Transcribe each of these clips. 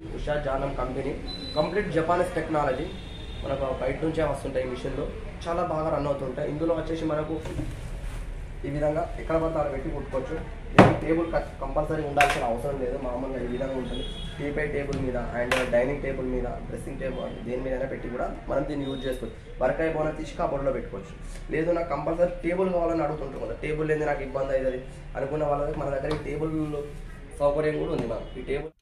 Usha Janome company complete Japanese technology మనకు బయట నుంచే వస్తుంటాయి ఈ మిషన్లు చాలా బాగా రన్ అవుతుంటాయి ఇందులో వచ్చేసి మనకు ఈ విధంగా ఎక్కడ పడితే అక్కడ పెట్టి కుట్టుకోవచ్చు దీనికి టేబుల్ కంపల్సరీ ఉండాల్సిన అవసరం లేదు మామూలుగా ఈ విధంగా ఉంటుంది టీపై టేబుల్ మీద అండ్ డైనింగ్ టేబుల్ మీద డ్రెస్సింగ్ టేబుల్ దేని మీదైనా పెట్టి కూడా మనం దీన్ని యూజ్ చేసుకోవచ్చు వర్క్ అయిపోయినా తీసి కబోర్డ్లో పెట్టుకోవచ్చు లేదు నాకు కంపల్సరీ టేబుల్ కావాలని అడుగుతుంటాం కదా టేబుల్ లేని నాకు ఇబ్బంది అవుతుంది అనుకున్న వాళ్ళకి మన దగ్గర ఈ టేబుల్ సౌకర్యం కూడా ఉంది మనం ఈ టేబుల్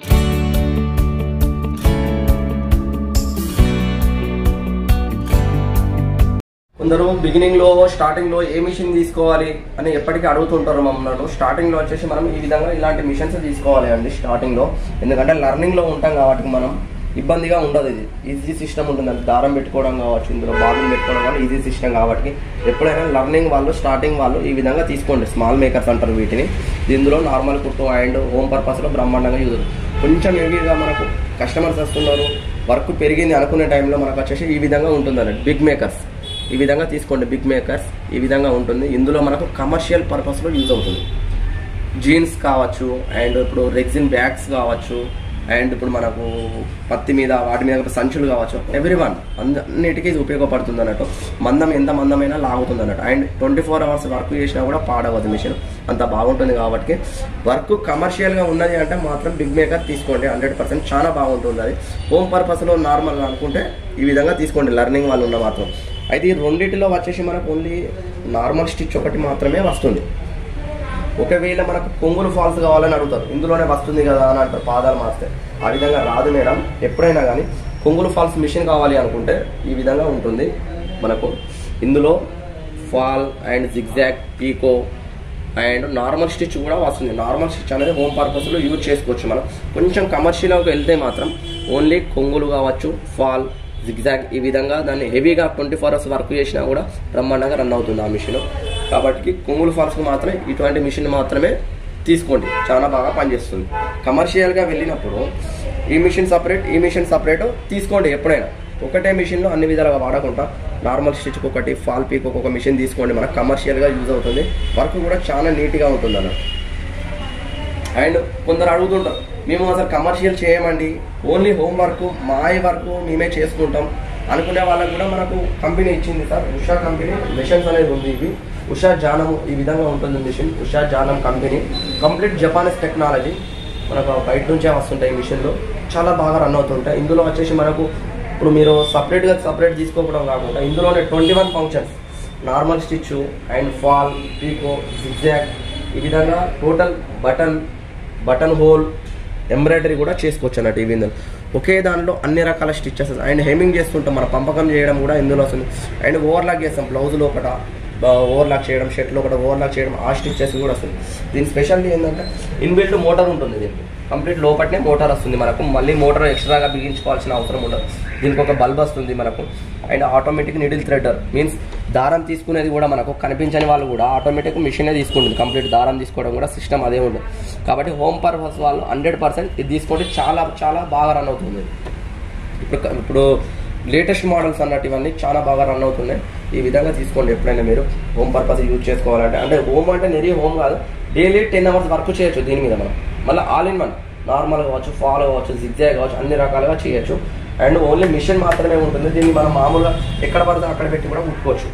కొందరు బిగినింగ్ లో స్టార్టింగ్ లో ఏ మిషన్ తీసుకోవాలి అని ఎప్పటికీ అడుగుతుంటారు మమ్మల్ని స్టార్టింగ్ లో వచ్చేసి మనం ఈ విధంగా ఇలాంటి మిషన్స్ తీసుకోవాలి అండి స్టార్టింగ్ లో ఎందుకంటే లర్నింగ్ లో ఉంటాం కాబట్టి మనం ఇబ్బందిగా ఉండదు ఇది ఈజీ సిస్టమ్ ఉంటుంది అంటే దారం పెట్టుకోవడం కావచ్చు ఇందులో బాబులు పెట్టుకోవడం వల్ల ఈజీ సిస్టమ్ కాబట్టి ఎప్పుడైనా లర్నింగ్ వాళ్ళు స్టార్టింగ్ వాళ్ళు ఈ విధంగా తీసుకోండి స్మాల్ మేకర్స్ అంటారు వీటిని ఇందులో నార్మల్ కుట్టు అండ్ హోమ్ పర్పస్లో బ్రహ్మాండంగా యూజ్ కొంచెం హెవీగా మనకు కస్టమర్స్ వస్తున్నారు వర్క్ పెరిగింది అనుకునే టైంలో మనకు వచ్చేసి ఈ విధంగా ఉంటుందండి బిగ్ మేకర్స్ ఈ విధంగా తీసుకోండి బిగ్ మేకర్స్ ఈ విధంగా ఉంటుంది ఇందులో మనకు కమర్షియల్ పర్పస్లో యూజ్ అవుతుంది జీన్స్ కావచ్చు అండ్ ఇప్పుడు రెగ్జిన్ బ్యాగ్స్ కావచ్చు అండ్ ఇప్పుడు మనకు పత్తి మీద వాటి మీద సంచులు కావచ్చు ఎవ్రీ వన్ అన్నిటికీ ఇది ఉపయోగపడుతుంది అన్నట్టు మందం ఎంత మందమైనా లాగుతుంది అన్నట్టు and twenty four hours work చేసినా కూడా పాడవద్దు మిషన్ అంత బాగుంటుంది కాబట్టి వర్క్ కమర్షియల్గా ఉన్నది అంటే మాత్రం బిగ్ మేకర్ తీసుకోండి హండ్రెడ్ పర్సెంట్ చాలా బాగుంటుంది అది హోమ్ పర్పస్లో నార్మల్ అనుకుంటే ఈ విధంగా తీసుకోండి లర్నింగ్ వాళ్ళు ఉన్న మాత్రం అయితే ఈ రెండింటిలో వచ్చేసి మనకు ఓన్లీ నార్మల్ స్టిచ్ ఒకటి మాత్రమే వస్తుంది ఒకవేళ మనకు పొంగులు ఫాల్స్ కావాలని అడుగుతారు ఇందులోనే వస్తుంది కదా అని అంటారు పాదాలు మార్స్తే ఆ విధంగా రాదు మేడం ఎప్పుడైనా కానీ కొంగులు ఫాల్స్ మిషన్ కావాలి అనుకుంటే ఈ విధంగా ఉంటుంది మనకు ఇందులో fall and zigzag picot and normal stitch కూడా వస్తుంది నార్మల్ స్టిచ్ అనేది హోమ్ పర్పస్లో యూజ్ చేసుకోవచ్చు మనం కొంచెం కమర్షియల్గా వెళ్తే మాత్రం ఓన్లీ కొంగులు కావచ్చు ఫాల్ జిగ్జాగ్ ఈ విధంగా దాన్ని హెవీగా ట్వంటీ ఫోర్ అవర్స్ వర్క్ చేసినా కూడా బ్రహ్మాండంగా రన్ అవుతుంది ఆ మిషన్ కాబట్టి కొంగులు ఫాల్స్కి మాత్రమే ఇటువంటి మిషన్ మాత్రమే తీసుకోండి చాలా బాగా పనిచేస్తుంది కమర్షియల్గా వెళ్ళినప్పుడు ఈ మిషన్ సపరేట్ ఈ మిషన్ సపరేట్ తీసుకోండి ఎప్పుడైనా ఒకటే మిషన్లో అన్ని విధాలుగా వాడకుండా నార్మల్ స్టిచ్కి ఒకటి ఫాల్ పీక్ ఒక మిషన్ తీసుకోండి మనకు కమర్షియల్గా యూజ్ అవుతుంది వర్క్ కూడా చాలా నీట్గా ఉంటుంది అన్నట్టు అండ్ కొందరు అడుగుతుంటారు మేము అసలు కమర్షియల్ చేయమండి ఓన్లీ హోమ్ వర్క్ మాయ వర్క్ మేమే చేసుకుంటాం అనుకునే వాళ్ళకి కూడా మనకు కంపెనీ ఇచ్చింది సార్ ఉషా కంపెనీ మిషన్స్ అనేది ఉంది ఇవి ఉషా జానం ఈ విధంగా ఉంటుంది machine Usha Janome company complete Japanese technology మనకు బయట నుంచే వస్తుంటాయి ఈ మిషన్లు చాలా బాగా రన్ అవుతుంటాయి ఇందులో వచ్చేసి మనకు ఇప్పుడు మీరు సపరేట్గా సపరేట్ తీసుకోవడం కాకుండా ఇందులోనే twenty one functions normal stitch and fall picot zigzag ఈ విధంగా total button button hole embroidery కూడా చేసుకోవచ్చు అన్నట్టు ఈ విధంగా ఒకే దానిలో అన్ని రకాల స్టిచ్చెస్ అండ్ హెమింగ్ చేస్తుంటాం మన పంపకం చేయడం కూడా ఇందులో వస్తుంది అండ్ ఓవర్లాక్ చేస్తాం బ్లౌజ్ లోపల ఓవర్లాక్ చేయడం షర్ట్ లోపల ఓవర్లాక్ చేయడం ఆ స్టిచ్చెస్ కూడా వస్తుంది దీని స్పెషాలిటీ ఏంటంటే ఇన్బిల్ట్ మోటార్ ఉంటుంది దీనికి కంప్లీట్ లోపలనే మోటార్ వస్తుంది మనకు మళ్ళీ మోటార్ ఎక్స్ట్రాగా బిగించుకోవాల్సిన అవసరం ఉండదు దీనికి ఒక బల్బ్ వస్తుంది మనకు and automatic needle threader means దారం తీసుకునేది కూడా మనకు కనిపించని వాళ్ళు కూడా ఆటోమేటిక్ మిషనే తీసుకుంటుంది కంప్లీట్ దారం తీసుకోవడం కూడా సిస్టమ్ అదే ఉంటుంది కాబట్టి హోమ్ పర్పస్ వాళ్ళు హండ్రెడ్ పర్సెంట్ ఇది తీసుకుంటే చాలా చాలా బాగా రన్ అవుతుంది ఇప్పుడు ఇప్పుడు లేటెస్ట్ మోడల్స్ అన్నట్టు ఇవన్నీ చాలా బాగా రన్ అవుతున్నాయి ఈ విధంగా తీసుకోండి ఎప్పుడైనా మీరు హోమ్ పర్పస్ యూజ్ చేసుకోవాలంటే అంటే హోమ్ అంటే నెరీ హోమ్ కాదు డైలీ టెన్ అవర్స్ వర్క్ చేయొచ్చు దీని మీద మనం మళ్ళీ ఆల్ ఇన్ వన్ నార్మల్ కావచ్చు ఫాలో కావచ్చు జిగ్జాగ్ కావచ్చు అన్ని రకాలుగా చేయొచ్చు అండ్ ఓన్లీ మిషన్ మాత్రమే ఉంటుంది దీన్ని మనం మామూలుగా ఎక్కడ పడితే అక్కడ పెట్టి కూడా కుట్టుకోవచ్చు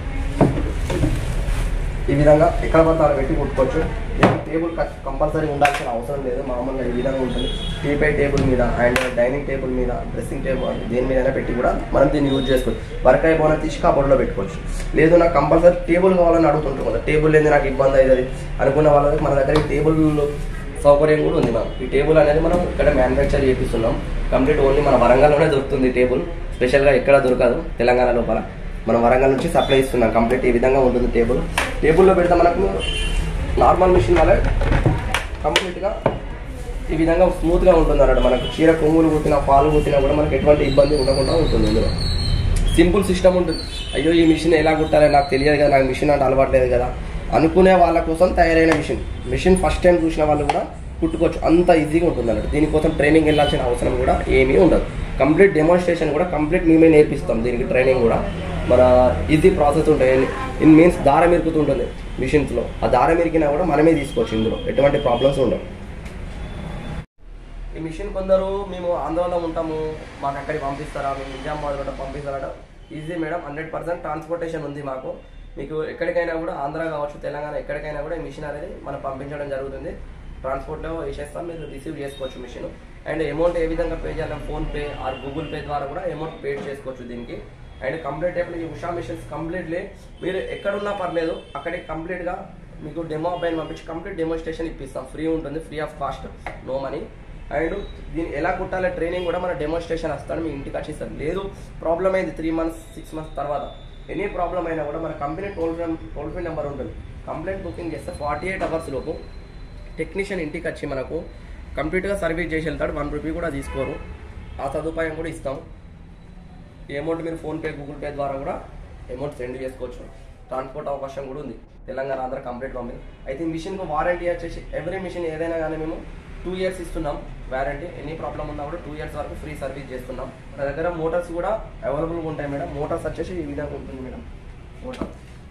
ఈ విధంగా ఎక్కడ పడితే అక్కడ పెట్టి కుట్టుకోవచ్చు దీనికి టేబుల్ కంపల్సరీ ఉండాల్సిన అవసరం లేదు మామూలుగా ఈ విధంగా ఉంటుంది టీపై టేబుల్ మీద అండ్ డైనింగ్ టేబుల్ మీద డ్రెస్సింగ్ టేబుల్ దేని మీదైనా పెట్టి కూడా మనం దీన్ని యూజ్ చేసుకోవచ్చు వర్క్ అయిపోయినా తీసి కబోర్డ్లో పెట్టుకోవచ్చు లేదు నాకు కంపల్సరీ టేబుల్ కావాలని అడుగుతుంటాం కదా టేబుల్ లేని నాకు ఇబ్బంది అవుతుంది అనుకున్న వాళ్ళకి మన దగ్గర ఈ టేబుల్ సౌకర్యం కూడా ఉంది మనం ఈ టేబుల్ అనేది మనం ఇక్కడ మ్యానుఫ్యాక్చర్ చేపిస్తున్నాం కంప్లీట్ ఓన్లీ మన వరంగల్లోనే దొరుకుతుంది ఈ టేబుల్ స్పెషల్గా ఎక్కడ దొరకదు తెలంగాణ లోపల మనం వరంగల్ నుంచి సప్లై ఇస్తున్నాం కంప్లీట్ ఈ విధంగా ఉంటుంది టేబుల్ టేబుల్లో పెడితే మనకు నార్మల్ మిషన్ వల్ల కంప్లీట్గా ఈ విధంగా స్మూత్గా ఉంటుంది అన్నట్టు మనకు చీర కొంగులు కుట్టినా పాలు కుట్టినా కూడా మనకు ఎటువంటి ఇబ్బంది ఉండకుండా ఉంటుంది ఇందులో సింపుల్ సిస్టమ్ ఉంటుంది అయ్యో ఈ మిషన్ ఎలా కుట్టాలో నాకు తెలియదు కదా నాకు మిషన్ అంటే అలవాట్లేదు కదా అనుకునే వాళ్ళ కోసం తయారైన మిషన్ మిషన్ ఫస్ట్ టైం చూసిన వాళ్ళు కూడా కుట్టుకోవచ్చు అంత ఈజీగా ఉంటుంది అన్నట్టు దీనికోసం ట్రైనింగ్ వెళ్ళాల్సిన అవసరం కూడా ఏమీ ఉండదు కంప్లీట్ డెమాన్స్ట్రేషన్ కూడా కంప్లీట్ మేమే నేర్పిస్తాం దీనికి ట్రైనింగ్ కూడా మన ఈజీ ప్రాసెస్ ఉంటాయి ఇన్ మీన్స్ దారం ఇరుకుతుంటుంది మిషన్స్లో ఆ దారం ఇరికినా కూడా మనమే తీసుకోవచ్చు ఇందులో ఎటువంటి ప్రాబ్లమ్స్ ఉండవు ఈ మిషన్ కొందరు మేము ఆందోళన ఉంటాము మాకు అక్కడికి పంపిస్తారా మేము నిజామాబాద్ కూడా పంపిస్తారట easy madam hundred percent transportation ఉంది మాకు మీకు ఎక్కడికైనా కూడా ఆంధ్ర కావచ్చు తెలంగాణ ఎక్కడికైనా కూడా ఈ మిషన్ అనేది మనం పంపించడం జరుగుతుంది ట్రాన్స్పోర్ట్లో వేసేస్తాం మీరు రిసీవ్ చేసుకోవచ్చు మిషన్ అండ్ అమౌంట్ ఏ విధంగా పే చేయాలి PhonePe or Google Pay ద్వారా కూడా అమౌంట్ పే చేసుకోవచ్చు దీనికి అండ్ కంప్లీట్ అయిపోయిన ఈ ఉషా మిషన్స్ కంప్లీట్లీ మీరు ఎక్కడున్నా పర్లేదు అక్కడికి కంప్లీట్గా మీకు డెమో అబ్బాయిని పంపించి కంప్లీట్ డెమోన్స్ట్రేషన్ ఇప్పిస్తాం ఫ్రీ ఉంటుంది free of cost no money and దీన్ని ఎలా కుట్టాలో ట్రైనింగ్ కూడా మన డెమోన్స్ట్రేషన్ వస్తాడు మీ ఇంటికి వచ్చి ఇస్తాం లేదు ప్రాబ్లం అయింది త్రీ మంత్స్ సిక్స్ మంత్స్ తర్వాత ఎనీ ప్రాబ్లం అయినా కూడా మన company toll free toll free number ఉంటుంది కంప్లైంట్ బుకింగ్ చేస్తే ఫార్టీ ఎయిట్ అవర్స్ లోపు టెక్నీషియన్ ఇంటికి వచ్చి మనకు కంప్లీట్గా సర్వీస్ చేసి వెళ్తాడు వన్ రూపీ కూడా తీసుకోరు ఆ సదుపాయం కూడా ఇస్తాం ఈ అమౌంట్ మీరు ఫోన్పే గూగుల్ పే ద్వారా కూడా అమౌంట్ సెండ్ చేసుకోవచ్చు ట్రాన్స్పోర్ట్ అవకాశం కూడా ఉంది తెలంగాణ ఆంధ్ర కంప్లీట్ పంపింది అయితే ఈ మిషన్కు వారంటీ వచ్చేసి ఎవ్రీ మిషన్ ఏదైనా కానీ మేము టూ ఇయర్స్ ఇస్తున్నాం వారంటీ ఎనీ ప్రాబ్లం ఉన్నా కూడా టూ ఇయర్స్ వరకు ఫ్రీ సర్వీస్ చేస్తున్నాం మన దగ్గర మోటార్స్ కూడా అవైలబుల్గా ఉంటాయి మేడం మోటార్స్ వచ్చేసి ఈ విధంగా ఉంటుంది మేడం మోటార్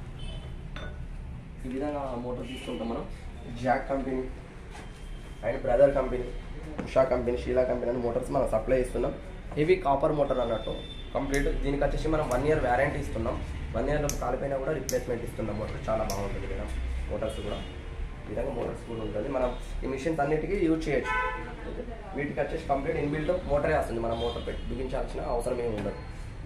ఈ విధంగా మోటార్ తీసుకుంటాం మనం Jack company and Brother company Usha company Sheela company అని మోటార్స్ మనం సప్లై ఇస్తున్నాం హెవీ కాపర్ మోటార్ అన్నట్టు కంప్లీట్ దీనికి వచ్చేసి మనం వన్ ఇయర్ వ్యారంటీ ఇస్తున్నాం వన్ ఇయర్లో కాలిపోయినా కూడా రిప్లేస్మెంట్ ఇస్తున్నాం మోటార్ చాలా బాగుంటుంది మేడం మోటార్స్ కూడా ఈ విధంగా మోటార్స్ కూడా ఉంటుంది మనం ఈ మిషన్స్ అన్నిటికీ యూజ్ చేయొచ్చు వీటికి వచ్చేసి కంప్లీట్ ఇన్బిల్ట్ మోటరే వస్తుంది మనం మోటార్ పెట్టి బిగించాల్సిన అవసరం ఏమి ఉండదు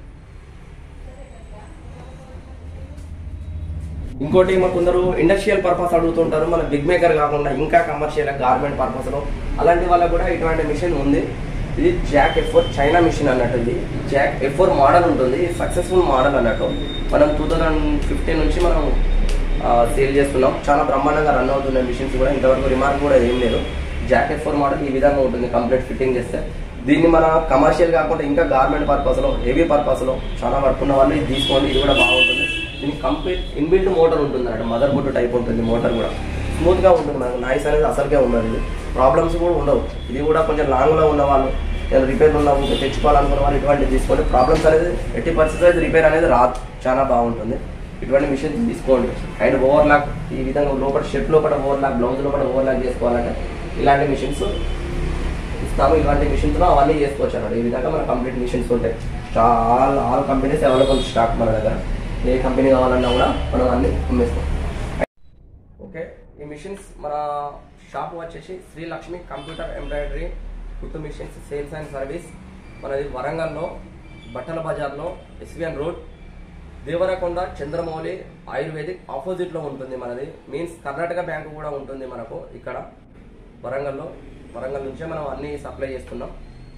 ఇంకోటి మా కొందరు ఇండస్ట్రియల్ పర్పస్ అడుగుతుంటారు మన బిగ్ మేకర్ కాకుండా ఇంకా కమర్షియల్ గార్మెంట్ పర్పస్ లో అలాంటి వాళ్ళకి కూడా ఇటువంటి మిషన్ ఉంది ఇది Jack F four China machine అన్నట్టు ఇది జాక్ ఎఫ్ ఫోర్ మోడల్ ఉంటుంది సక్సెస్ఫుల్ మోడల్ అన్నట్టు మనం టూ థౌజండ్ ఫిఫ్టీన్ నుంచి మనం సేల్ చేస్తున్నాం చాలా బ్రహ్మాండంగా రన్ అవుతున్నాయి మిషన్స్ కూడా ఇంతవరకు రిమార్క్ కూడా ఏం లేదు జాక్ ఎఫ్ ఫోర్ మోడల్ ఈ విధంగా ఉంటుంది కంప్లీట్ ఫిట్టింగ్ చేస్తే దీన్ని మన కమర్షియల్ కాకుండా ఇంకా గార్మెంట్ పర్పస్ లో హెవీ పర్పస్ లో చాలా వర్క్ ఉన్న వాళ్ళు ఇది తీసుకోండి ఇది కూడా బాగుంటుంది దీనికి కంప్లీట్ ఇన్బిల్ట్ మోటార్ ఉంటుంది అన్నమాట మదర్ బోర్డు టైప్ ఉంటుంది మోటార్ కూడా స్మూత్ గా ఉంటుంది మనకు నాయిస్ అనేది అసలుకే ఉండదు ఇది ప్రాబ్లమ్స్ కూడా ఉండవు ఇది కూడా కొంచెం లాంగ్ లో ఉన్న వాళ్ళు నేను రిపేర్ ఉన్న ఇంకా తెచ్చుకోవాలనుకున్న వాళ్ళు ఇటువంటివి తీసుకోండి ప్రాబ్లమ్స్ అనేది ఎట్టి పరిస్థితుల్లో రిపేర్ అనేది రాదు చాలా బాగుంటుంది ఇటువంటి మిషన్ తీసుకోండి అండ్ ఓవర్ లాక్ ఈ విధంగా లోపల షర్ట్ లోపల ఓవర్ లాక్ బ్లౌజ్ లోపల ఓవర్ లాక్ చేసుకోవాలంటే ఇలాంటి మిషన్స్ ఇస్తాము ఇలాంటి మిషన్స్ అవన్నీ చేసుకోవచ్చు అన్నమాట ఈ విధంగా మన కంప్లీట్ మిషన్స్ ఉంటాయి చాలా ఆల్ కంపెనీస్ అవైలబుల్ స్టాక్ మన దగ్గర ఏ కంపెనీ కావాలన్నా కూడా మనం అన్ని అమ్మేస్తాం ఓకే ఈ మిషన్స్ మన షాప్ వచ్చేసి శ్రీ లక్ష్మి కంప్యూటర్ ఎంబ్రాయిడరీ కుట్టు మిషన్స్ సేల్స్ అండ్ సర్వీస్ మనది వరంగల్లో బట్టల బజార్లో SVN road Devarakonda Chandramouli ayurvedic ఆపోజిట్లో ఉంటుంది మనది మీన్స్ కర్ణాటక బ్యాంకు కూడా ఉంటుంది మనకు ఇక్కడ వరంగల్లో వరంగల్ నుంచే మనం అన్ని సప్లై చేస్తున్నాం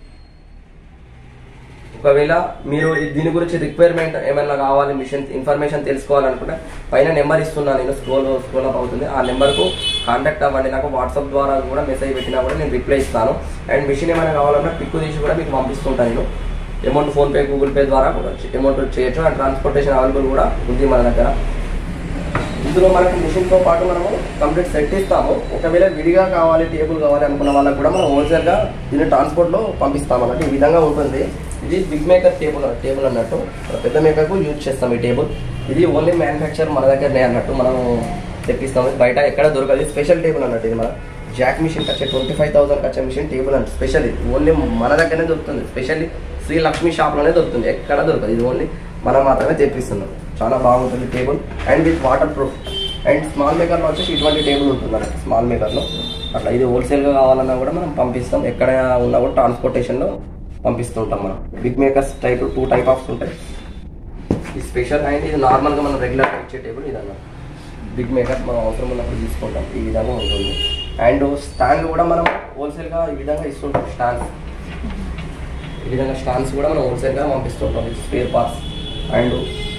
ఒకవేళ మీరు దీని గురించి రిక్వైర్మెంట్ ఏమైనా కావాలి మిషన్ ఇన్ఫర్మేషన్ తెలుసుకోవాలనుకుంటే పైన నెంబర్ ఇస్తున్నా నేను స్క్రోల్ స్క్రోల్ అప్ అవుతుంది ఆ నెంబర్కు కాంటాక్ట్ అవ్వండి నాకు వాట్సాప్ ద్వారా కూడా మెసేజ్ పెట్టినా కూడా నేను రిప్లై ఇస్తాను అండ్ మిషన్ ఏమైనా కావాలన్నా పిక్ తీసి కూడా మీకు పంపిస్తుంటాను నేను అమౌంట్ ఫోన్పే గూగుల్ పే ద్వారా కూడా అమౌంట్ చేయొచ్చు అండ్ ట్రాన్స్పోర్టేషన్ అవైలబుల్ కూడా ఉంది మన దగ్గర ఇందులో మనకి మిషన్తో పాటు మనము కంప్లీట్ సెట్ ఇస్తాము ఒకవేళ విడిగా కావాలి టేబుల్ కావాలి అనుకున్న వాళ్ళకి కూడా మనం హోల్సేల్గా దీన్ని ట్రాన్స్పోర్ట్లో పంపిస్తాం అన్నట్టు ఈ విధంగా ఉంటుంది ఇది బిగ్ మేకర్ టేబుల్ టేబుల్ అన్నట్టు మన పెద్ద మేకర్కు యూజ్ చేస్తాం ఈ టేబుల్ ఇది ఓన్లీ మ్యానుఫ్యాక్చర్ మన దగ్గరనే అన్నట్టు మనం తెప్పిస్తాం బయట ఎక్కడ దొరకదు స్పెషల్ టేబుల్ అన్నట్టు ఇది మన జాక్ మిషన్ వచ్చే ట్వంటీ ఫైవ్ థౌసండ్ వచ్చే మిషన్ టేబుల్ అంటే స్పెషల్ ఇది ఓన్లీ మన దగ్గరనే దొరుకుతుంది స్పెషల్లీ శ్రీ లక్ష్మి షాప్లోనే దొరుకుతుంది ఎక్కడ దొరకదు ఇది ఓన్లీ మనం మాత్రమే తెప్పిస్తున్నాం చాలా బాగుంటుంది table and with waterproof and small మేకర్లో వచ్చేసి ఇటువంటి టేబుల్ ఉంటుంది మనకి స్మాల్ మేకర్లో అట్లా ఇది హోల్సేల్గా కావాలన్నా కూడా మనం పంపిస్తాం ఎక్కడ ఉన్నా కూడా ట్రాన్స్పోర్టేషన్లో పంపిస్తుంటాం మనం big makers type two type ఆఫ్స్ ఉంటాయి ఈ స్పెషల్ అండ్ ఇది నార్మల్గా మనం రెగ్యులర్గా ఇచ్చే టేబుల్ ఇదన్నా బిగ్ మేకర్ మనం అవసరం ఉన్నప్పుడు తీసుకుంటాం ఈ విధంగా ఉంటుంది అండ్ స్టాండ్ కూడా మనం హోల్సేల్గా ఈ విధంగా ఇస్తుంటాం స్టాండ్స్ ఈ విధంగా స్టాండ్స్ కూడా మనం హోల్సేల్గా పంపిస్తుంటాం ఇది స్పేర్ పార్ట్స్ అండ్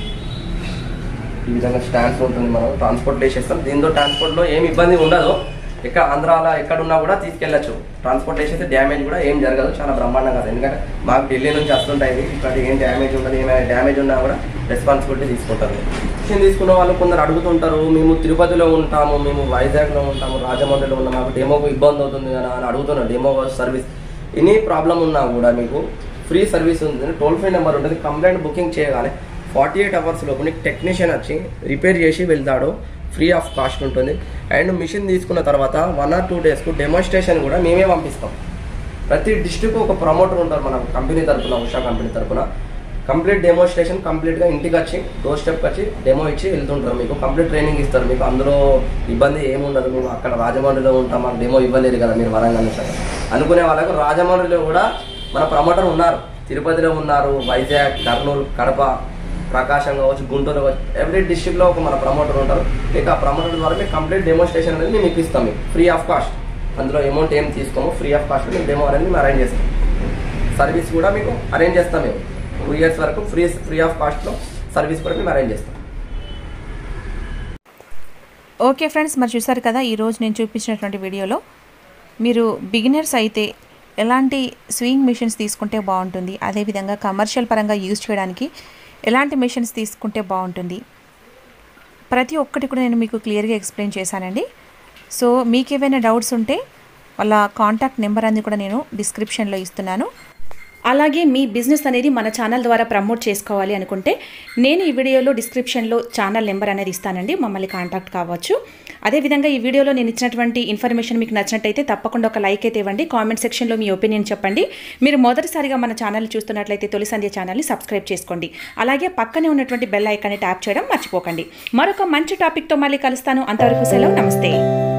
ఈ విధంగా స్టాండ్స్ ఉంటుంది మనం ట్రాన్స్పోర్ట్ వేసేస్తాం దీంతో ట్రాన్స్పోర్ట్లో ఏమి ఇబ్బంది ఉండదు ఎక్కడ ఆంధ్రాలో ఎక్కడ ఉన్నా కూడా తీసుకెళ్ళచ్చు ట్రాన్స్పోర్ట్ వేసేస్తే డ్యామేజ్ కూడా ఏం జరగదు చాలా బ్రహ్మాండంగా కాదు ఎందుకంటే మాకు ఢిల్లీ నుంచి వస్తుంటాయి ఇవి. ఇక్కడ ఏం డ్యామేజ్ ఉండదు ఏమైనా డ్యామేజ్ ఉన్నా కూడా రెస్పాన్సిబిలిటీ తీసుకుంటారు మిషన్ తీసుకున్న వాళ్ళు కొందరు అడుగుతుంటారు మేము తిరుపతిలో ఉంటాము మేము వైజాగ్లో ఉంటాము రాజమండ్రిలో ఉన్నాము మాకు డెమోకు ఇబ్బంది అవుతుంది కదా అని అడుగుతున్నారు డెమో సర్వీస్ ఎనీ ప్రాబ్లం ఉన్నా కూడా మీకు ఫ్రీ సర్వీస్ ఉంది టోల్ ఫ్రీ నెంబర్ ఉంటుంది కంప్లైంట్ బుకింగ్ చేయగానే ఫార్టీ ఎయిట్ అవర్స్ లోపు నీకు టెక్నీషియన్ వచ్చి రిపేర్ చేసి వెళ్తాడు ఫ్రీ ఆఫ్ కాస్ట్ ఉంటుంది అండ్ మిషన్ తీసుకున్న తర్వాత వన్ ఆర్ టూ డేస్కు డెమోన్స్ట్రేషన్ కూడా మేమే పంపిస్తాం ప్రతి డిస్టిక్ ఒక ప్రమోటర్ ఉంటారు మన కంపెనీ తరపున ఉషా కంపెనీ తరపున కంప్లీట్ డెమోన్స్ట్రేషన్ కంప్లీట్గా ఇంటికి వచ్చి డోర్ స్టెప్కి వచ్చి డెమో ఇచ్చి వెళ్తుంటారు మీకు కంప్లీట్ ట్రైనింగ్ ఇస్తారు మీకు అందులో ఇబ్బంది ఏముండదు మేము అక్కడ రాజమండ్రిలో ఉంటాం మాకు డెమో ఇవ్వలేదు కదా మీరు వరంగల్ నుంచి అక్కడ. అనుకునే వాళ్ళకు రాజమండ్రిలో కూడా మన ప్రమోటర్ ఉన్నారు తిరుపతిలో ఉన్నారు వైజాగ్ కర్నూలు కడప ప్రకాశం కావచ్చు గుంటూరు కావచ్చు ఎవ్రీ డిస్ట్రిక్ట్లో ఒక మన ప్రమోటర్ ఉంటారు మీకు ఆ ప్రమోటర్ ద్వారా మీకు కంప్లీట్ డెమోన్స్ట్రేషన్ అనేది మేము మీకు ఇస్తాం మీకు ఫ్రీ ఆఫ్ కాస్ట్ అందులో అమౌంట్ ఏం తీసుకోము ఫ్రీ ఆఫ్ కాస్ట్ మీకు డెమో అనేది మేము అరేంజ్ చేస్తాం సర్వీస్ కూడా మీకు అరేంజ్ చేస్తాం మేము టూ ఇయర్స్ వరకు ఫ్రీ ఫ్రీ ఆఫ్ కాస్ట్లో సర్వీస్ కూడా మేము అరేంజ్ చేస్తాం ఓకే ఫ్రెండ్స్ మరి చూసారు కదా ఈరోజు నేను చూపించినటువంటి వీడియోలో మీరు బిగినర్స్ అయితే ఎలాంటి స్వింగ్ మిషన్స్ తీసుకుంటే బాగుంటుంది అదేవిధంగా కమర్షియల్ పరంగా యూజ్ చేయడానికి ఎలాంటి మిషన్స్ తీసుకుంటే బాగుంటుంది ప్రతి ఒక్కటి కూడా నేను మీకు క్లియర్గా ఎక్స్ప్లెయిన్ చేశానండి సో మీకు ఏవైనా డౌట్స్ ఉంటే వాళ్ళ కాంటాక్ట్ నెంబర్ అనేది కూడా నేను డిస్క్రిప్షన్లో ఇస్తున్నాను అలాగే మీ బిజినెస్ అనేది మన ఛానల్ ద్వారా ప్రమోట్ చేసుకోవాలి అనుకుంటే నేను ఈ వీడియోలో డిస్క్రిప్షన్లో ఛానల్ నెంబర్ అనేది ఇస్తానండి మమ్మల్ని కాంటాక్ట్ కావచ్చు అదేవిధంగా ఈ వీడియోలో నేను ఇచ్చినటువంటి ఇన్ఫర్మేషన్ మీకు నచ్చినట్టయితే తప్పకుండా ఒక లైక్ అయితే ఇవ్వండి కామెంట్ సెక్షన్లో మీ ఒపీనియన్ చెప్పండి మీరు మొదటిసారిగా మన ఛానల్ చూస్తున్నట్లయితే తొలి సంధ్య ఛానల్ని సబ్స్క్రైబ్ చేసుకోండి అలాగే పక్కనే ఉన్నటువంటి బెల్ ఐకాన్ని ట్యాప్ చేయడం మర్చిపోకండి మరొక మంచి టాపిక్తో మళ్ళీ కలుస్తాను అంతవరకు సెలవు నమస్తే